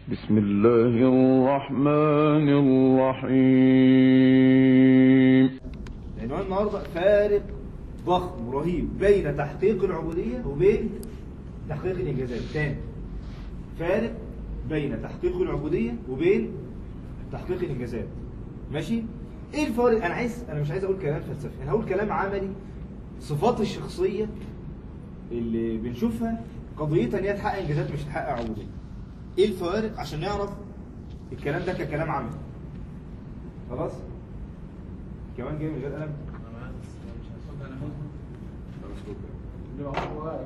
بسم الله الرحمن الرحيم عنوان النهارده فارق ضخم رهيب بين تحقيق العبودية وبين تحقيق الإنجازات تاني فارق بين تحقيق العبودية وبين تحقيق الإنجازات ماشي ايه الفارق انا عايز انا مش عايز اقول كلام فلسفي انا هقول كلام عملي صفات الشخصية اللي بنشوفها قضيتها ان هي تحقق انجازات مش تحقق عبودية ايه الفوارق عشان نعرف الكلام ده ككلام عملي خلاص كمان جاي من غير قلم خلاص فكك.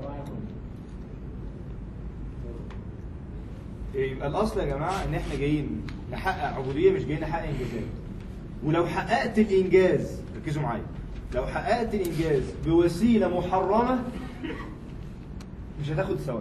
إيه، يبقى الاصل يا جماعه ان احنا جايين نحقق عبوديه مش جايين نحقق انجازات ولو حققت الانجاز ركزوا معايا لو حققت الانجاز بوسيله محرمه مش هتاخد ثواب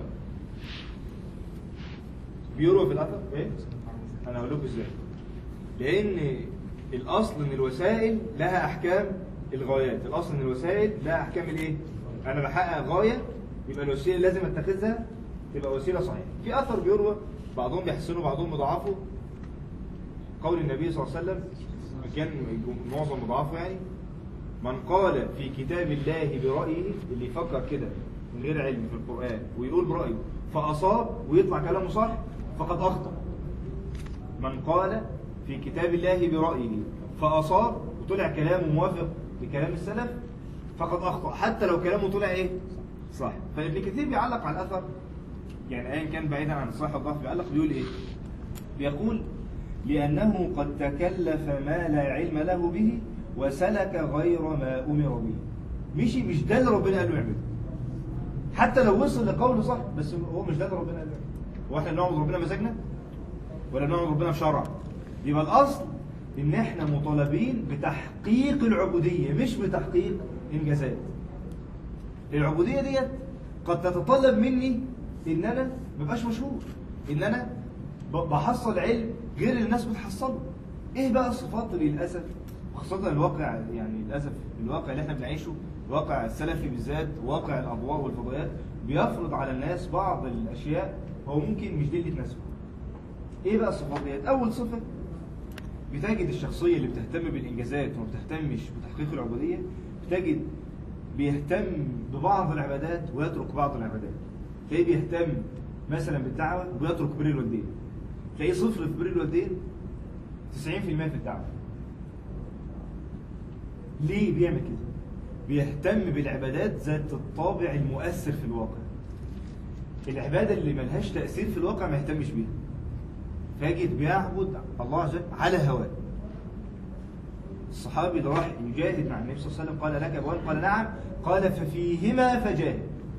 بيورو في الاثر ايه انا هقول لكم ازاي لان الاصل ان الوسائل لها احكام الغايات الاصل ان الوسائل لها احكام الايه انا بحقق غايه يبقى الوسيله اللي لازم اتخذها تبقى وسيله صحيحه في اثر بيروى بعضهم بيحسنوا بعضهم مضاعفه قول النبي صلى الله عليه وسلم كان معظم مضاعفه يعني من قال في كتاب الله برأيه اللي يفكر كده من غير علم في القرآن ويقول برأيه فأصاب ويطلع كلامه صح فقد أخطأ من قال في كتاب الله برأيه فأصاب وطلع كلامه موافق لكلام السلف فقد أخطأ حتى لو كلامه طلع إيه صح فابن كثير بيعلق على الأثر يعني أيا كان بعيدا عن الصحة والضعف بيعلق بيقول إيه بيقول لأنه قد تكلف ما لا علم له به وسلك غير ما أمر به مشي مش ده اللي ربنا قال له يعمله حتى لو وصل لقوله صح بس هو مش ده اللي ربنا قال له يعمله هو احنا بنعبد ربنا مزاجنا ولا بنعبد ربنا بشرع يبقى الأصل إن احنا مطالبين بتحقيق العبودية مش بتحقيق إنجازات العبودية ديت قد تتطلب مني إن أنا مبقاش مشهور إن أنا ب- بحصل علم غير اللي الناس بتحصله ايه بقى الصفات اللي للاسف وخاصة الواقع يعني للاسف الواقع اللي احنا بنعيشه الواقع السلفي بالذات واقع الاضواء والفضائيات بيفرض على الناس بعض الاشياء هو ممكن مش دي اللي تناسبه ايه بقى الصفات ديت اول صفة بتجد الشخصية اللي بتهتم بالانجازات وما بتهتمش بتحقيق العبودية بتجد بيهتم ببعض العبادات ويترك بعض العبادات تلاقيه بيهتم مثلا بالدعوة ويترك بر الوالدين تلاقيه صفر في بر الوالدين 90% في الدعوة ليه بيعمل كده بيهتم بالعبادات ذات الطابع المؤثر في الواقع العبادة اللي ملهاش تأثير في الواقع ما يهتمش بيها فاجد بيعبد الله عز وجل على هواه الصحابي اللي راح يجاهد مع النبي صلى الله عليه وسلم قال لك أبوان قال نعم قال ففيهما فجاهد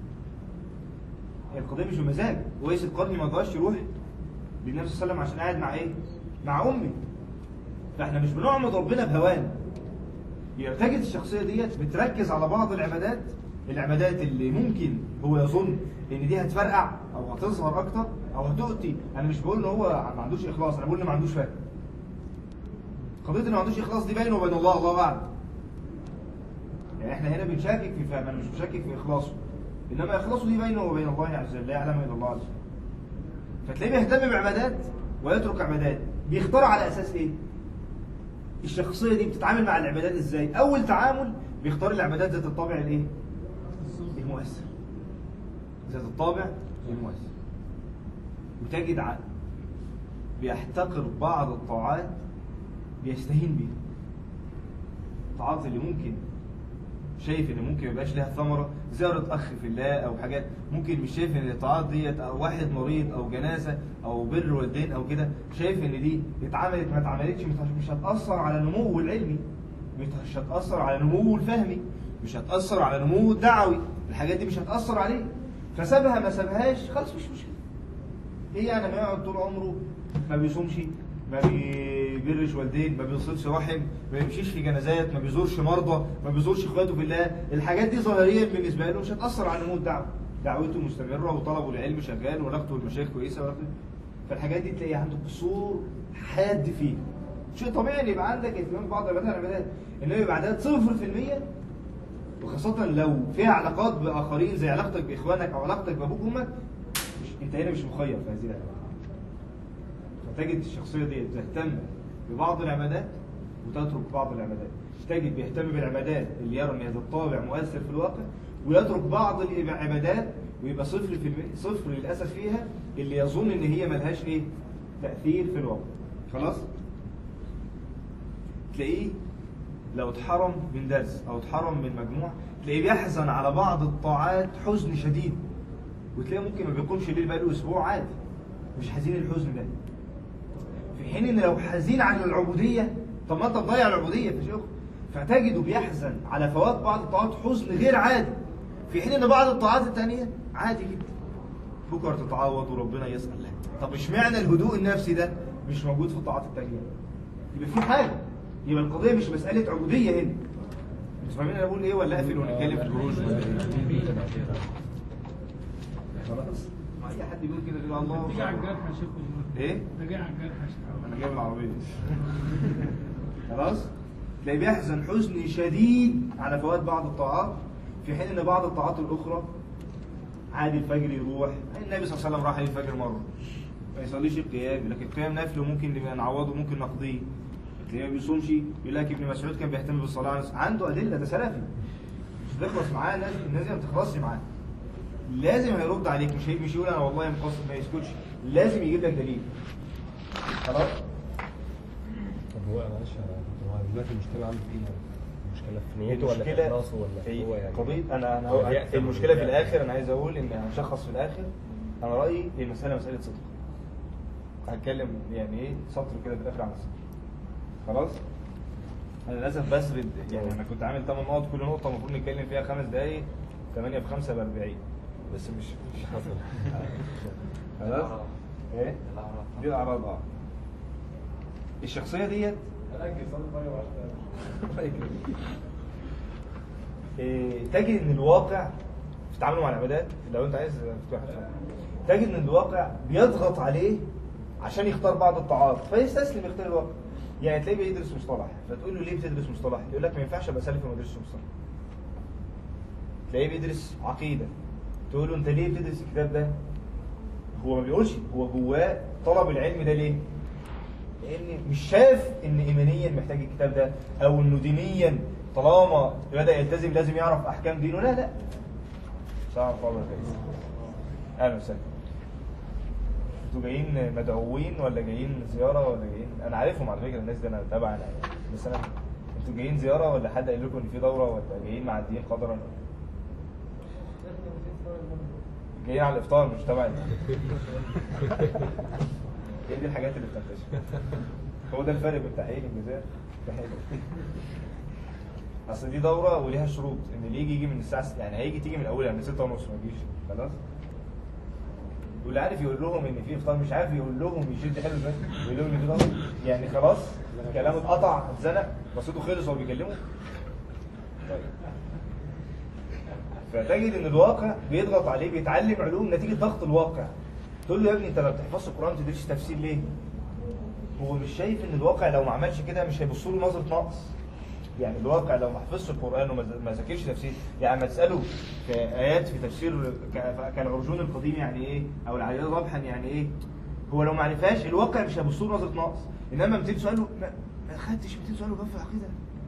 هي القضية مش بمزاج ويس القرني ما رضاش يروح للنبي صلى الله عليه وسلم عشان قاعد مع ايه؟ مع امي فاحنا مش بنعبد ربنا بهوانا يبقى تجد الشخصية ديت بتركز على بعض العبادات العبادات اللي ممكن هو يظن ان دي هتفرقع او هتظهر اكتر او هتؤتي انا مش بقول ان هو ما عندوش اخلاص انا بقول ان ما عندوش فهم قضية ان ما عندوش اخلاص دي بينه وبين الله الله اعلم يعني احنا هنا بنشكك في فهم انا مش بشكك في اخلاصه انما اخلاصه دي بينه وبين الله عز وجل لا يعلمها الا الله عز وجل فتلاقيه بيهتم بعبادات ويترك عبادات بيختار على اساس ايه الشخصيه دي بتتعامل مع العبادات ازاي اول تعامل بيختار العبادات ذات الطابع الايه المؤثر ذات الطابع المؤثر وتجد ع- بيحتقر بعض الطاعات بيستهين بيها الطاعات اللي ممكن شايف ان ممكن يبقاش لها ثمره زياره اخ في الله او حاجات ممكن مش شايف ان الطاعات ديت او واحد مريض او جنازه او بر والدين او كده شايف ان دي اتعملت ما اتعملتش مش مش هتاثر على نموه العلمي مش هتاثر على نموه الفهمي مش هتاثر على نموه الدعوي الحاجات دي مش هتاثر عليه فسابها ما سابهاش خلاص مش مشكله ايه يعني ما يقعد طول عمره ما بيصومش ما بيبرش والدين ما بيوصلش رحم ما بيمشيش في جنازات ما بيزورش مرضى ما بيزورش اخواته في الله الحاجات دي ظاهريا بالنسبه له مش هتاثر على نمو الدعوه دعوته مستمره وطلبه العلم شغال وعلاقته بالمشايخ كويسه وآخره. فالحاجات دي تلاقي عنده قصور حاد فيه شيء طبيعي ان يبقى عندك اهتمام ببعض العبادات العبادات انما يبقى عدد صفر في المية وخاصة لو فيها علاقات بآخرين زي علاقتك بإخوانك أو علاقتك بأبوك وأمك مش انت هنا مش مخير في هذه العلاقه فتجد الشخصيه دي تهتم ببعض العبادات وتترك بعض العبادات تجد بيهتم بالعبادات اللي يرى ان هذا الطابع مؤثر في الواقع ويترك بعض العبادات ويبقى صفر في الم... صفر للاسف فيها اللي يظن ان هي ملهاش ايه تاثير في الواقع خلاص تلاقيه لو اتحرم من درس او اتحرم من مجموع تلاقيه بيحزن على بعض الطاعات حزن شديد وتلاقيه ممكن ما بيقومش الليل بقاله اسبوع عادي مش حزين الحزن ده في حين ان لو حزين على العبوديه طب ما انت مضيع العبوديه في شغل فتجده بيحزن على فوات بعض الطاعات حزن غير عادي في حين ان بعض الطاعات التانية عادي جدا بكره تتعوض وربنا يسأل لك طب اشمعنى الهدوء النفسي ده مش موجود في الطاعات التانية يبقى في حاجه يبقى القضيه مش مساله عبوديه هنا انتوا فاهمين انا بقول ايه ولا اقفل ونتكلم في البروج ولا ايه خلاص ما اي حد يقول كده يقول الله تيجي على الجرح يا شيخ ايه ده جاي على الجرح يا شيخ انا جايب العربيه خلاص تلاقيه بيحزن حزن شديد على فوات بعض الطاعات في حين ان بعض الطاعات الاخرى عادي الفجر يروح النبي صلى الله عليه وسلم راح الفجر مره ما يصليش القيام لكن القيام نفل وممكن نبقى نعوضه ممكن نقضيه تلاقيه ما بيصومش يقول لك ابن مسعود كان بيهتم بالصلاه على نفسه. عنده ادله ده سلفي مش بتخلص معاه الناس الناس دي ما بتخلصش معاه لازم هيرد عليك مش هي- مش يقول انا والله مقصر ما يسكتش لازم يجيب لك دليل خلاص طب هو معلش يا- هو دلوقتي المشكله عنده في ايه يعني؟ المشكله في نيته ولا في المشكلة اخلاصه ولا في هو يعني قضية أنا أنا هو بيأثم المشكلة في بالله. الآخر أنا عايز أقول إن هنشخص في الآخر أنا رأيي هي المسألة مسألة صدق هتكلم يعني إيه سطر كده في الآخر عن الصدق خلاص أنا للأسف بسرد يعني أنا كنت عامل 8 نقط كل نقطة المفروض نتكلم فيها خمس دقايق 8 في 5 ب 40 بس مش مش حصل خلاص إيه؟ دي الأعراض أه الشخصية ديت الله يكرمك. إيه، تجد ان الواقع في تعامله مع العبادات لو انت عايز تفتح واحد تجد ان الواقع بيضغط عليه عشان يختار بعض الطاعات فيستسلم يختار الواقع يعني تلاقيه بيدرس مصطلح فتقول له ليه بتدرس مصطلح يقول لك ما ينفعش ابقى سلفي وما ادرسش مصطلح تلاقيه بيدرس عقيده تقول له انت ليه بتدرس الكتاب ده هو ما بيقولش هو جواه طلب العلم ده ليه لان مش شايف ان ايمانيا محتاج الكتاب ده او انه دينيا طالما بدا يلتزم لازم يعرف احكام دينه لا لا سلام الله عليكم اهلا وسهلا انتوا جايين مدعوين ولا جايين زياره ولا جايين انا عارفهم على فكره الناس دي انا تابع انا بس انا انتوا جايين زياره ولا حد قال لكم ان في دوره ولا جايين معديين قدرا جايين على الافطار مش تبع هي دي الحاجات اللي بتنتشر هو ده الفرق بين تحقيق الجزاء وتحقيق اصل دي دوره وليها شروط ان اللي يجي يجي من الساعه س- يعني هيجي تيجي من اولها من 6 ونص ما تجيش خلاص واللي عارف يقول لهم ان في افطار مش عارف يقول لهم يشد حلو ازاي يقول لهم ان في دوره يعني خلاص كلامه اتقطع اتزنق رصيده خلص وهو بيكلمه طيب فتجد ان الواقع بيضغط عليه بيتعلم علوم نتيجه ضغط الواقع تقول له يا ابني انت ما بتحفظش القران ما تدرسش تفسير ليه؟ هو مش شايف ان الواقع لو ما عملش كده مش هيبصوا له نظره نقص يعني الواقع لو ما حفظش القران وما ما ذاكرش تفسير يعني ما تساله في ايات في تفسير ك- كالعرجون القديم يعني ايه او العياذ ربحا يعني ايه هو لو ما عرفهاش الواقع مش هيبص له نظره نقص انما 200 سؤال له ما, ما خدتش 200 سؤال وجاب في عقيده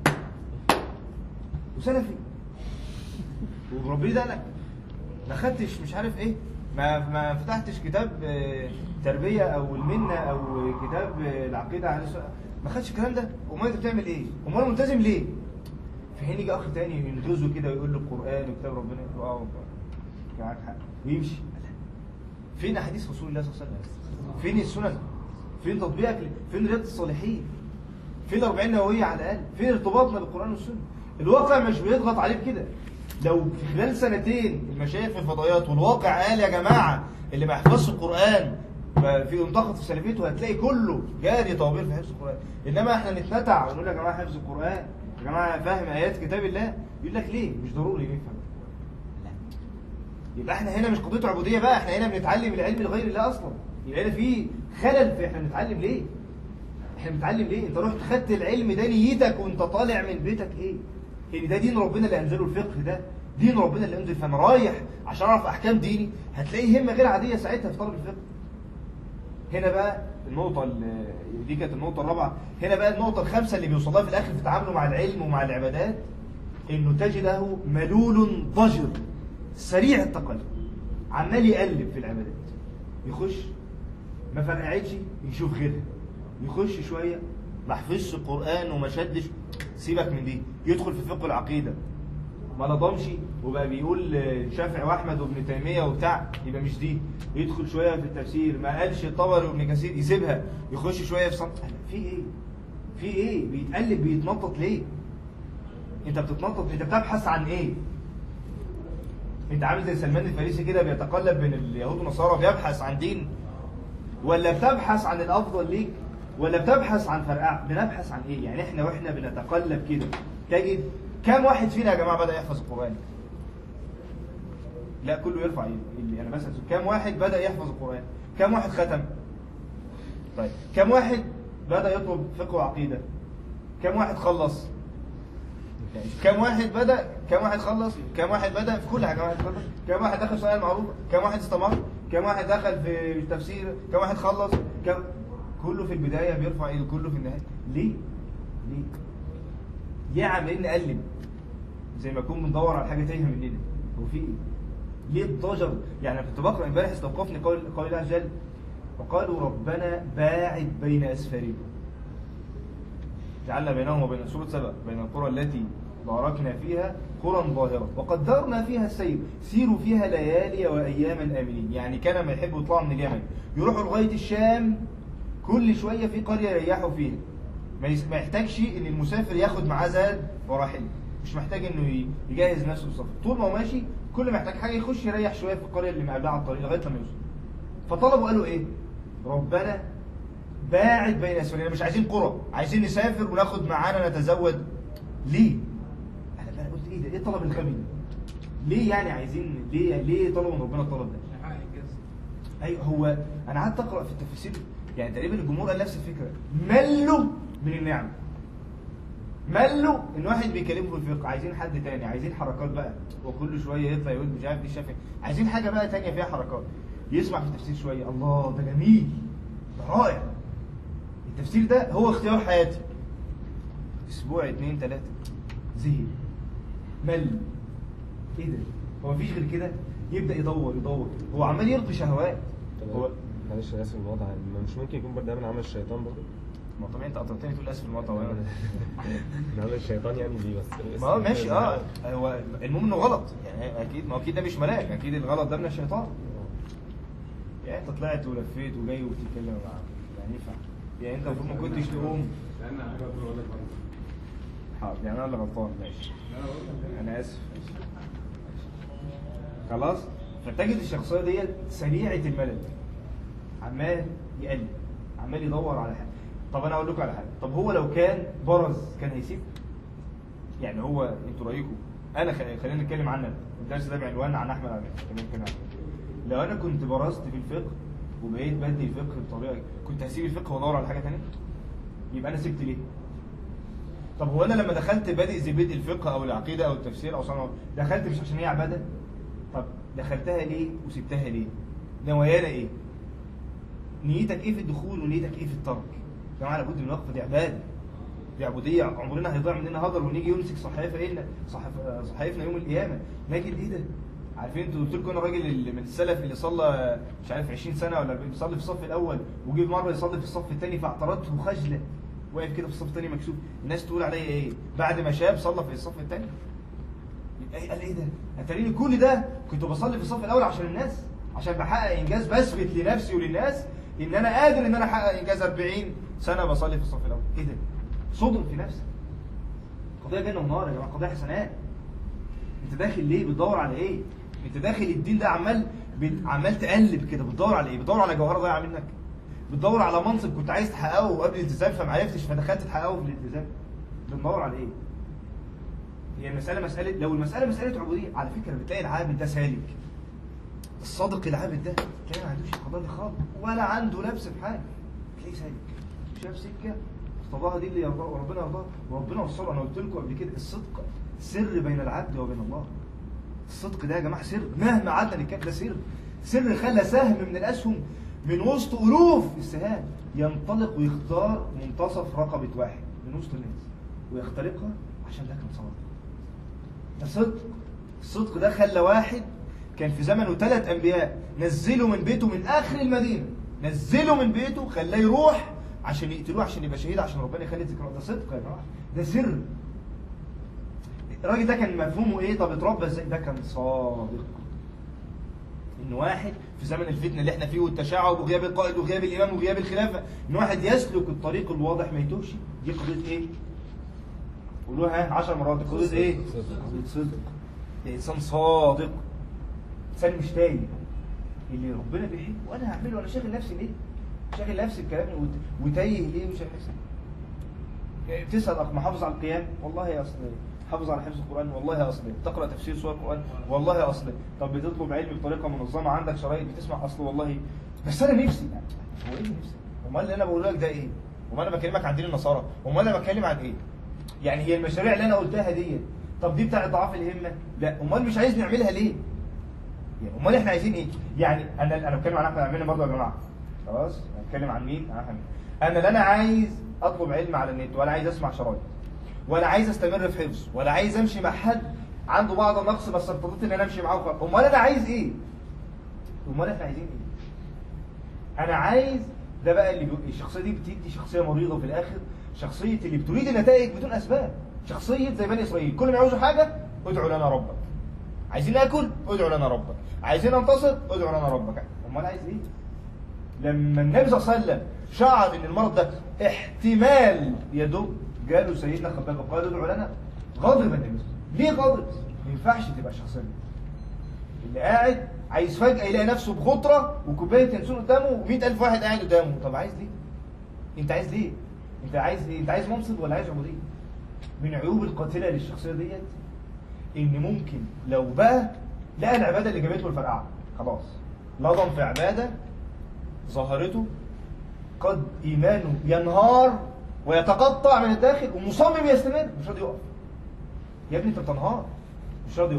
وسلفي وربنا ده لك ما خدتش مش عارف ايه ما ما فتحتش كتاب آه، تربيه او المنه او كتاب آه، العقيده عن السؤال ما خدتش الكلام ده امال انت بتعمل ايه؟ امال ملتزم ليه؟ في حين يجي اخ تاني ينتزه كده ويقول له القران وكتاب ربنا يقول له اه والله معاك حق ويمشي فين احاديث رسول الله صلى الله عليه وسلم؟ فين السنن؟ فين تطبيقك ل- فين رياضه الصالحين؟ فين 40 نوويه على الاقل؟ فين ارتباطنا بالقران والسنه؟ الواقع مش بيضغط عليه بكده لو في خلال سنتين المشايخ في الفضائيات والواقع قال يا جماعه اللي ما يحفظش القران في ينتقد في سلفيته هتلاقي كله جاري طوابير في حفظ القران انما احنا نتمتع ونقول يا جماعه حفظ القران يا جماعه فاهم ايات كتاب الله يقول لك ليه مش ضروري يفهم لا يبقى احنا هنا مش قضيه عبوديه بقى احنا هنا بنتعلم العلم لغير الله اصلا يبقى هنا في خلل في احنا بنتعلم ليه احنا بنتعلم ليه انت رحت خدت العلم ده نيتك وانت طالع من بيتك ايه ان ده دين ربنا اللي انزله الفقه ده دين ربنا اللي انزل فانا رايح عشان اعرف احكام ديني هتلاقي همه غير عاديه ساعتها في طلب الفقه هنا بقى النقطة ال- دي كانت النقطة الرابعة هنا بقى النقطة الخامسة اللي بيوصلها في الآخر في تعامله مع العلم ومع العبادات إنه تجده ملول ضجر سريع التقلب عمال يقلب في العبادات يخش ما فرقعتش يشوف غيرها يخش شوية ما حفظش القرآن وما شدش سيبك من دي يدخل في فقه العقيدة ما لضمش وبقى بيقول شافعي واحمد وابن تيميه وبتاع يبقى مش دي يدخل شويه في التفسير ما قالش الطبري وابن كثير يسيبها يخش شويه في صمت في ايه في ايه بيتقلب بيتنطط ليه انت بتتنطط انت بتبحث عن ايه انت عامل زي سلمان الفارسي كده بيتقلب بين اليهود والنصارى بيبحث عن دين ولا بتبحث عن الافضل ليك ولا بتبحث عن فرقعه بنبحث عن ايه يعني احنا واحنا بنتقلب كده تجد كم واحد فينا يا جماعه بدا يحفظ القران لا كله يرفع ايده اللي انا بسال سؤال. كم واحد بدا يحفظ القران كم واحد ختم طيب كم واحد بدا يطلب فقه وعقيده كم واحد خلص كم واحد بدا كم واحد خلص كم واحد بدا في كل حاجه كم واحد خلص كم واحد دخل في صناعه المعروف كم واحد استمر كم واحد دخل في التفسير كم واحد خلص كم كله في البدايه بيرفع ايده كله في النهايه ليه ليه ليه عمالين نقلب زي ما نكون بندور على حاجه تايهه مننا هو في ايه ليه الضجر يعني أنا كنت بقرا امبارح استوقفني قول قول الله عز وجل وقالوا ربنا باعد بين اسفارنا جعلنا بينهم وبين سورة سبأ بين القرى التي باركنا فيها قرى ظاهرة وقدرنا فيها السير سيروا فيها ليالي وأياما آمنين يعني كان ما يحبوا يطلعوا من اليمن يروحوا لغاية الشام كل شوية في قرية يريحوا فيها ما يس- ما يحتاجش ان المسافر ياخد معاه زاد وراحل مش محتاج انه ي- يجهز نفسه للسفر طول ما هو ماشي كل ما يحتاج حاجه يخش يريح شويه في القريه اللي مقابلها على الطريق لغايه لما يوصل فطلبوا قالوا ايه ربنا باعد بين اسفارنا مش عايزين قرى عايزين نسافر وناخد معانا نتزود ليه انا بقى قلت ايه ده ايه الطلب الغبي ده ليه يعني عايزين ليه ليه طلبوا من ربنا الطلب ده ايوه هو انا قعدت اقرا في التفاسير يعني تقريبا الجمهور قال نفس الفكره ملوا من النعم ملوا ان واحد بيكلمه في الفقه عايزين حد تاني عايزين حركات بقى وكل شويه يطلع يقول مش عارف ايه الشافعي عايزين حاجه بقى تانية فيها حركات يسمع في التفسير شويه الله ده جميل ده رائع التفسير ده هو اختيار حياتي اسبوع اتنين تلاته زهق مل ايه ده هو مفيش غير كده يبدا يدور يدور هو عمال يرضي شهوات هو معلش انا اسف الموضوع ما مش ممكن يكون برضه من عمل الشيطان برضه ما طبيعي انت قطعتني تقول اسف المقطع وانا من عمل الشيطان يعني دي بس ما هو ماشي اه هو المهم انه غلط يعني اكيد ما هو اكيد ده مش ملاك اكيد الغلط ده من الشيطان يعني انت طلعت ولفيت وجاي وبتتكلم مع يعني ينفع يعني انت المفروض ما كنتش تقوم حاضر يعني انا اللي غلطان ماشي انا اسف خلاص فتجد الشخصيه ديت سريعه الملل عمال يقلب عمال يدور على حاجه طب انا اقول لكم على حاجه طب هو لو كان برز كان هيسيب يعني هو انتوا رايكم انا خ- خلينا نتكلم عننا الدرس ده بعنوان عن احمد عبد الحميد كده لو انا كنت برزت في الفقه وبقيت بدي الفقه بطريقه كنت هسيب الفقه وادور على حاجه ثانيه يبقى انا سبت ليه طب هو انا لما دخلت بادئ زي بدء الفقه او العقيده او التفسير او صنع دخلت مش عشان هي عباده طب دخلتها ليه وسبتها ليه نوايانا ايه نيتك ايه في الدخول ونيتك ايه في الترك يا جماعه لابد من الوقفه دي عباده دي عبوديه عمرنا هيضيع مننا هدر ونيجي يمسك صحيفه ايه صحف صحيفنا يوم القيامه لكن ايه ده عارفين انتوا قلت لكم انا الراجل اللي من السلف اللي صلى مش عارف 20 سنه ولا بيصلي في الصف الاول وجي مره يصلي في الصف الثاني فاعترضته خجله واقف كده في الصف الثاني مكسوف الناس تقول عليا ايه بعد ما شاب صلى في الصف الثاني ايه قال ايه ده اتاريني كل ده كنت بصلي في الصف الاول عشان الناس عشان بحقق انجاز بثبت لنفسي وللناس ان انا قادر ان انا احقق انجاز 40 سنه بصلي في الصف الاول ايه ده صدق في نفسك قضيه جنه ونار يا جماعه قضيه حسنات انت داخل ليه بتدور على ايه انت داخل الدين ده عمال بت- عمال تقلب كده بتدور على ايه بتدور على جوهره ضايعه منك بتدور على منصب كنت عايز تحققه قبل الالتزام فما عرفتش فدخلت تحققه في الالتزام بتدور على ايه هي المسألة مسألة لو المسألة مسألة عبودية على فكرة بتلاقي العابد ده سالك الصادق العابد ده تلاقيه ما عندوش قضايا خالص ولا عنده لبس في حاجة تلاقيه سالك شاف سكة ارتضاها دي اللي يرضاها وربنا يرضاها وربنا وصله انا قلت لكم قبل كده الصدق سر بين العبد وبين الله الصدق ده يا جماعة سر مهما قعدنا نتكلم ده سر سر خلى سهم من الأسهم من وسط ألوف السهام ينطلق ويختار منتصف رقبة واحد من وسط الناس ويخترقها عشان ده كان صادق ده صدق الصدق ده خلى واحد كان في زمنه ثلاث انبياء نزلوا من بيته من اخر المدينه نزلوا من بيته خلاه يروح عشان يقتلوه عشان يبقى شهيد عشان ربنا يخلي ذكره ده صدق يا جماعه ده سر الراجل ده كان مفهومه ايه طب اتربى ازاي ده كان صادق ان واحد في زمن الفتنه اللي احنا فيه والتشعب وغياب القائد وغياب الامام وغياب الخلافه ان واحد يسلك الطريق الواضح ما يتوهش دي قضيه ايه قولوها 10 مرات دي قضيه ايه صدق. قضيه صدق ده انسان صادق انسان مش تايه اللي ربنا بيحبه وانا هعمله وانا شاغل نفسي ليه شاغل نفسي بكلام وت- وتايه ليه وشاغل نفسي ليه؟ يعني تسال اخ محافظ على القيام والله يا اصل حافظ على حفظ القران والله يا اصل تقرا تفسير سور القران والله يا اصل طب بتطلب علم بطريقه منظمه عندك شرايط بتسمع اصل والله بس انا نفسي يعني هو ايه اللي نفسي امال اللي انا بقول لك ده ايه امال انا بكلمك عن دين النصارى امال انا بتكلم عن ايه يعني هي المشاريع اللي انا قلتها ديت طب دي بتاعت ضعاف الهمه لا امال مش عايز نعملها ليه يعني امال احنا عايزين ايه يعني انا انا بتكلم عن احمد عمنا برضه يا جماعه خلاص أنا بتكلم عن مين عن احمد انا لا انا عايز اطلب علم على النت ولا عايز اسمع شرايط ولا عايز استمر في حفظ ولا عايز امشي مع حد عنده بعض النقص بس ارتضيت ان انا امشي معاه وخلاص امال انا عايز ايه امال احنا عايزين ايه انا عايز ده بقى اللي بي... الشخصيه دي بتدي شخصيه مريضه في الاخر شخصيه اللي بتريد النتائج بدون اسباب شخصيه زي بني اسرائيل كل ما يعوزوا حاجه ادعوا لنا ربك عايزين ناكل ادعوا لنا ربك عايزين ننتصر ادعوا لنا ربك امال عايز ايه لما النبي صلى الله عليه وسلم شعر ان المرض ده احتمال يدب جاله سيدنا خباب وقال ادعوا لنا غضب النبي ليه غضب ما ينفعش تبقى الشخصيه دي اللي قاعد عايز فجأة يلاقي نفسه بخطرة وكوباية ينسون قدامه و100000 واحد قاعد قدامه طب عايز ليه؟ انت عايز ليه؟ انت عايز ايه؟ انت عايز منصب ولا عايز عبودية؟ من عيوب القاتلة للشخصية ديت ان ممكن لو بقى لقى العبادة اللي جابت له الفرقعة خلاص لضم في عبادة ظاهرته قد ايمانه ينهار ويتقطع من الداخل ومصمم يستمر مش راضي يقف يا ابني انت بتنهار مش راضي يقف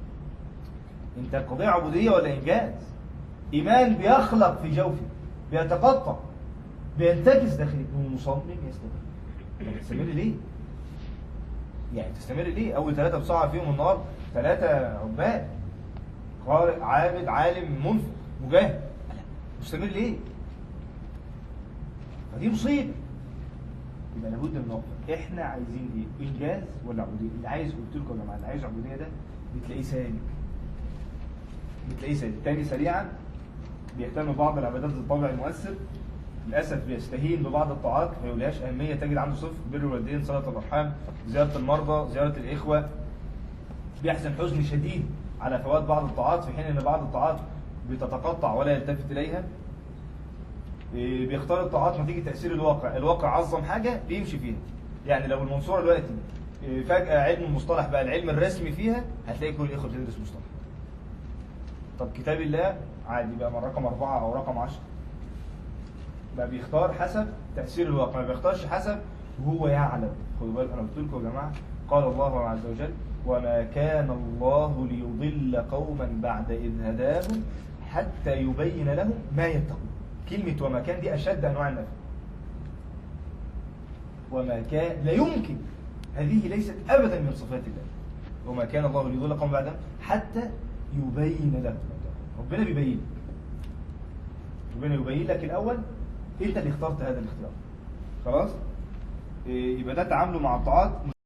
انت القضية عبودية ولا انجاز ايمان بيخلق في جوفي بيتقطع بينتكس داخلي ومصمم يستمر طب تستمر ليه يعني تستمر ليه اول ثلاثة بساعة فيهم النار ثلاثة عباد قارئ عابد عالم منفق مجاهد مستمر ليه فدي مصيبة يبقى لابد من نقطة احنا عايزين ايه انجاز ولا عبودية اللي عايز قلت لكم يا جماعة اللي عايز عبودية ده بتلاقيه سالك بتلاقيه سالك تاني سريعا بيهتم ببعض العبادات بالطبع المؤثر للاسف بيستهين ببعض الطاعات ما يوليهاش اهميه تجد عنده صفر بر الوالدين صله الارحام زياره المرضى زياره الاخوه بيحزن حزن شديد على فوات بعض الطاعات في حين ان بعض الطاعات بتتقطع ولا يلتفت اليها إيه، بيختار الطاعات نتيجه تاثير الواقع الواقع عظم حاجه بيمشي فيها يعني لو المنصوره دلوقتي إيه، فجاه علم المصطلح بقى العلم الرسمي فيها هتلاقي كل الاخوه بتدرس مصطلح طب كتاب الله عادي بقى من رقم أربعة أو رقم عشرة بقى بيختار حسب تأثير الواقع ما بيختارش حسب وهو يعلم خدوا بالك أنا قلت لكم يا جماعة قال الله عز وجل وما كان الله ليضل قوما بعد إذ هداهم حتى يبين لهم ما يتقون كلمة وما كان دي أشد أنواع النفي وما كان لا يمكن هذه ليست أبدا من صفات الله وما كان الله ليضل قوم بعدهم حتى يبين لهم ربنا بيبين ربنا يبين لك الأول أنت اللي اخترت هذا الاختيار خلاص إيه، يبقى ده تعامله مع الطاعات